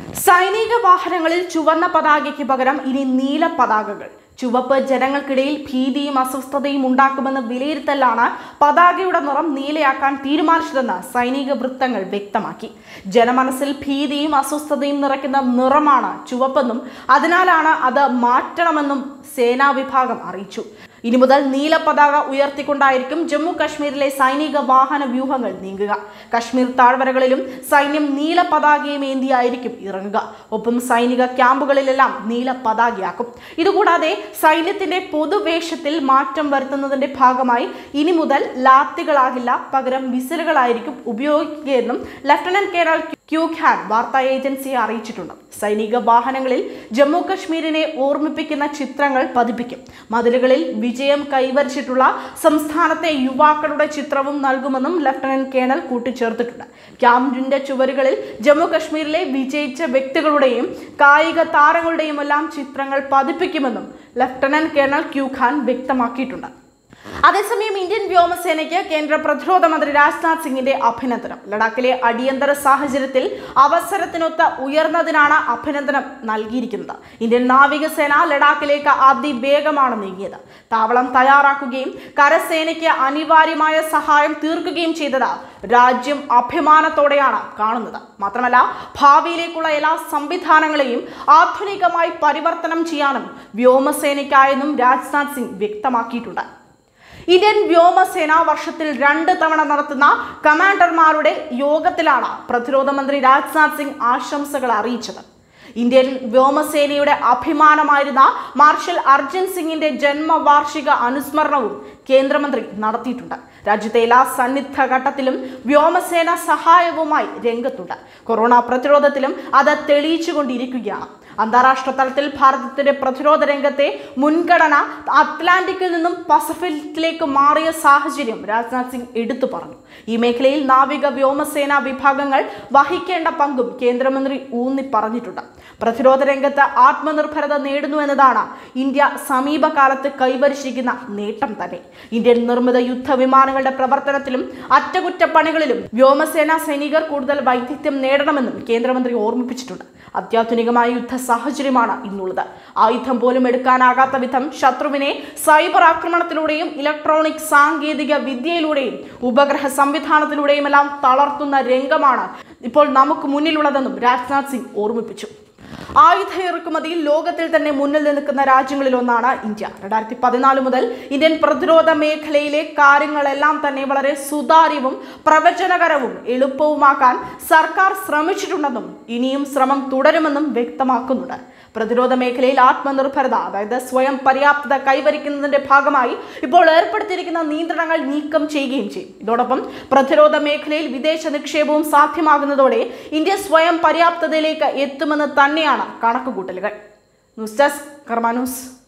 സൈനിക വാഹനങ്ങളിൽ ചുവന്ന പതാകയ്ക്ക് പകരം ഇനി നീല പതാകകൾ ചുവപ്പ് ജനങ്ങൾക്കിടയിൽ ഭീതിയും അസ്വസ്ഥതയും ഉണ്ടാക്കുമെന്ന് വിലയിരുത്തലാണ് പതാകയുടെ നിറം നീലയാക്കാൻ തീരുമാനിച്ചതെന്ന് സൈനിക വൃത്തങ്ങൾ വ്യക്തമാക്കി ജനമനസ്സിൽ ഭീതിയും അസ്വസ്ഥതയും നിറയ്ക്കുന്ന നിറമാണ് ചുവപ്പെന്നും അതിനാലാണ് അത് മാറ്റണമെന്നും സേനാ വിഭാഗം അറിയിച്ചു ഇനി മുതൽ നീല പതാക ഉയർത്തിക്കൊണ്ടായിരിക്കും ജമ്മു കശ്മീരിലെ സൈനിക വാഹന വ്യൂഹങ്ങൾ നീങ്ങുക കശ്മീർ താഴ്വരകളിലും സൈന്യം നീല പതാകയും ഏന്തിയായിരിക്കും ഇറങ്ങുക ഒപ്പം സൈനിക ക്യാമ്പുകളിലെല്ലാം നീല പതാകയാക്കും ഇതുകൂടാതെ സൈന്യത്തിന്റെ പൊതുവേഷത്തിൽ മാറ്റം വരുത്തുന്നതിന്റെ ഭാഗമായി ഇനി മുതൽ ലാത്തികളാകില്ല പകരം വിസിലുകളായിരിക്കും ഉപയോഗിക്കുകയെന്നും ലഫ്റ്റനന്റ് കേണൽ ക്യൂ ഖാൻ വാർത്താ ഏജൻസിയെ അറിയിച്ചിട്ടുണ്ട് സൈനിക വാഹനങ്ങളിൽ ജമ്മു കശ്മീരിനെ ഓർമ്മിപ്പിക്കുന്ന ചിത്രങ്ങൾ പതിപ്പിക്കും മതിലുകളിൽ വിജയം കൈവരിച്ചിട്ടുള്ള സംസ്ഥാനത്തെ യുവാക്കളുടെ ചിത്രവും നൽകുമെന്നും ലഫ്റ്റനന്റ് കേണൽ കൂട്ടിച്ചേർത്തിട്ടുണ്ട് ക്യാമ്പിന്റെ ചുവരുകളിൽ ജമ്മു കശ്മീരിലെ വിജയിച്ച വ്യക്തികളുടെയും കായിക താരങ്ങളുടെയും എല്ലാം ചിത്രങ്ങൾ പതിപ്പിക്കുമെന്നും ലഫ്റ്റനന്റ് കേണൽ ക്യൂ ഖാൻ വ്യക്തമാക്കിയിട്ടുണ്ട് അതേസമയം ഇന്ത്യൻ വ്യോമസേനയ്ക്ക് കേന്ദ്ര പ്രതിരോധ മന്ത്രി രാജ്നാഥ് സിംഗിന്റെ അഭിനന്ദനം ലഡാക്കിലെ അടിയന്തര സാഹചര്യത്തിൽ അവസരത്തിനൊത്ത് ഉയർന്നതിനാണ് അഭിനന്ദനം നൽകിയിരിക്കുന്നത് ഇന്ത്യൻ നാവികസേന ലഡാക്കിലേക്ക് അതിവേഗമാണ് നീങ്ങിയത് താവളം തയ്യാറാക്കുകയും കരസേനയ്ക്ക് അനിവാര്യമായ സഹായം തീർക്കുകയും ചെയ്തത് രാജ്യം അഭിമാനത്തോടെയാണ് കാണുന്നത് മാത്രമല്ല ഭാവിയിലേക്കുള്ള എല്ലാ സംവിധാനങ്ങളെയും ആധുനികമായി പരിവർത്തനം ചെയ്യാനും വ്യോമസേനയ്ക്കായെന്നും രാജ്നാഥ് സിംഗ് വ്യക്തമാക്കിയിട്ടുണ്ട് ഇന്ത്യൻ വ്യോമസേന വർഷത്തിൽ രണ്ട് തവണ നടത്തുന്ന കമാൻഡർമാരുടെ യോഗത്തിലാണ് പ്രതിരോധ മന്ത്രി രാജ്നാഥ് സിംഗ് ആശംസകൾ അറിയിച്ചത് ഇന്ത്യൻ വ്യോമസേനയുടെ അഭിമാനമായിരുന്ന മാർഷൽ അർജൻ സിംഗിന്റെ ജന്മവാർഷിക അനുസ്മരണവും കേന്ദ്രമന്ത്രി നടത്തിയിട്ടുണ്ട് രാജ്യത്തെ എല്ലാ സന്നിഗ്ധ ഘട്ടത്തിലും വ്യോമസേന സഹായവുമായി രംഗത്തുണ്ട് കൊറോണ പ്രതിരോധത്തിലും അത് തെളിയിച്ചുകൊണ്ടിരിക്കുകയാണ് അന്താരാഷ്ട്ര തലത്തിൽ ഭാരതത്തിന്റെ പ്രതിരോധ രംഗത്തെ മുൻഗണന അറ്റ്ലാന്റിക്കിൽ നിന്നും പസഫിക്കിലേക്ക് മാറിയ സാഹചര്യം രാജ്നാഥ് സിംഗ് എടുത്തു പറഞ്ഞു ഈ മേഖലയിൽ നാവിക വ്യോമസേന വിഭാഗങ്ങൾ വഹിക്കേണ്ട പങ്കും കേന്ദ്രമന്ത്രി ഊന്നി പറഞ്ഞിട്ടുണ്ട് പ്രതിരോധ രംഗത്ത് ആത്മനിർഭരത നേടുന്നു എന്നതാണ് ഇന്ത്യ സമീപകാലത്ത് കൈവരിച്ചിരിക്കുന്ന നേട്ടം തന്നെ ഇന്ത്യൻ നിർമ്മിത യുദ്ധവിമാനങ്ങളുടെ പ്രവർത്തനത്തിലും അറ്റകുറ്റപ്പണികളിലും വ്യോമസേന സൈനികർ കൂടുതൽ വൈദഗ്ധ്യം നേടണമെന്നും കേന്ദ്രമന്ത്രി ഓർമ്മിപ്പിച്ചിട്ടുണ്ട് അത്യാധുനികമായ യുദ്ധ സാഹചര്യമാണ് ഇന്നുള്ളത് ആയുധം പോലും എടുക്കാനാകാത്ത വിധം ശത്രുവിനെ സൈബർ ആക്രമണത്തിലൂടെയും ഇലക്ട്രോണിക് സാങ്കേതിക വിദ്യയിലൂടെയും ഉപഗ്രഹ സംവിധാനത്തിലൂടെയും എല്ലാം തളർത്തുന്ന രംഗമാണ് ഇപ്പോൾ നമുക്ക് മുന്നിലുള്ളതെന്നും രാജ്നാഥ് സിംഗ് ഓർമ്മിപ്പിച്ചു ആയുധ ഇറക്കുമതിയിൽ ലോകത്തിൽ തന്നെ മുന്നിൽ നിൽക്കുന്ന രാജ്യങ്ങളിലൊന്നാണ് ഇന്ത്യ രണ്ടായിരത്തി പതിനാല് മുതൽ ഇന്ത്യൻ പ്രതിരോധ മേഖലയിലെ കാര്യങ്ങളെല്ലാം തന്നെ വളരെ സുതാര്യവും പ്രവചനകരവും എളുപ്പവുമാക്കാൻ സർക്കാർ ശ്രമിച്ചിട്ടുണ്ടെന്നും ഇനിയും ശ്രമം തുടരുമെന്നും വ്യക്തമാക്കുന്നുണ്ട് പ്രതിരോധ മേഖലയിൽ ആത്മനിർഭരത അതായത് സ്വയം പര്യാപ്തത കൈവരിക്കുന്നതിന്റെ ഭാഗമായി ഇപ്പോൾ ഏർപ്പെടുത്തിയിരിക്കുന്ന നിയന്ത്രണങ്ങൾ നീക്കം ചെയ്യുകയും ചെയ്യും ഇതോടൊപ്പം പ്രതിരോധ മേഖലയിൽ വിദേശ നിക്ഷേപവും സാധ്യമാകുന്നതോടെ ഇന്ത്യ സ്വയം പര്യാപ്തതയിലേക്ക് എത്തുമെന്ന് തന്നെയാണ് കണക്കുകൂട്ടലുകൾ ന്യൂസ് ഡെസ്ക് കർമാ ന്യൂസ്